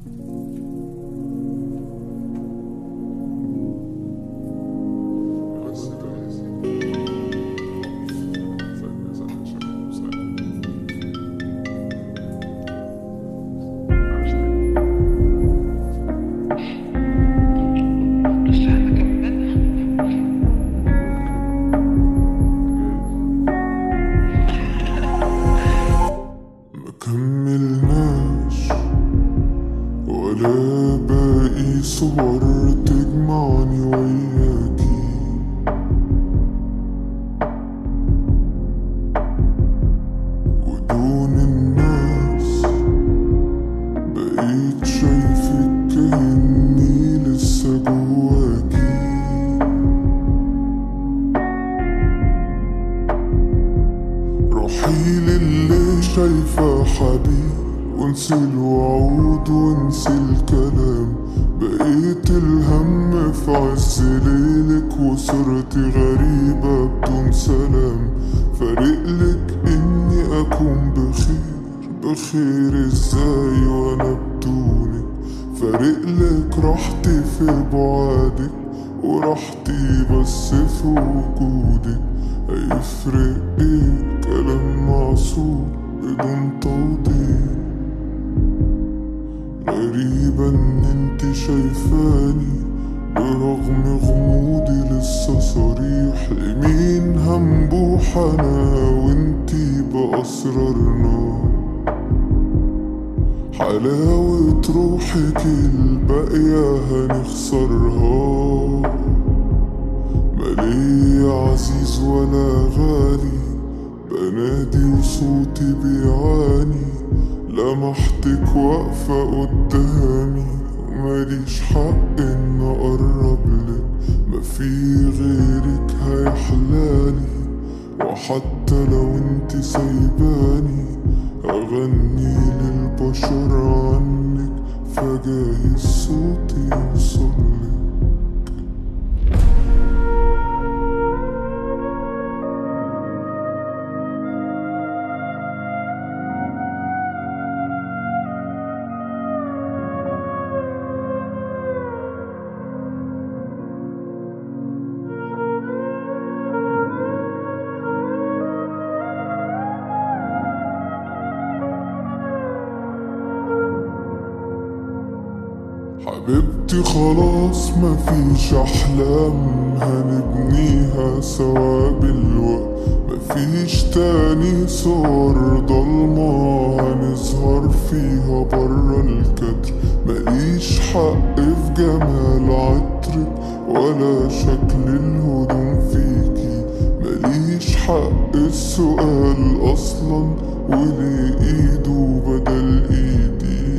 بس كده يا سيدي. ثانية ثانية شكله ثانية. ما كملناش ولا باقي صور تجمعني وياكي ودون الناس بقيت شايفك كأني لسه جواكي روحي للي شايفة حبيب وانسي الوعود وانسي الكلام بقيت الهم في عز ليلك وصرتي غريبة بدون سلام فارقلك اني اكون بخير بخير ازاي وانا بدونك فارقلك راحتي في بعادك وراحتي بس في وجودك هيفرق ايه كلام معصور بدون توضيح غريبة ان انت شايفاني برغم غموضي لسه صريح لمين هنبوح انا وانتي بأسرارنا حلاوة روحك الباقية هنخسرها مالي عزيز ولا غالي بنادي وصوتي بيعاني لمحتك واقفة قدامي وماليش حق ان اقرب لك ما في غيرك هيحلالي وحتى لو انت سايباني اغني للبشر عنك فجايز صوتي يوصلك حبيبتي خلاص مفيش أحلام هنبنيها سوا بالوقت مفيش تاني صور ضلمة هنظهر فيها برا الكدر ماليش حق في جمال عطرك ولا شكل الهدوم فيكي ماليش حق السؤال أصلا وليه إيده بدل إيدي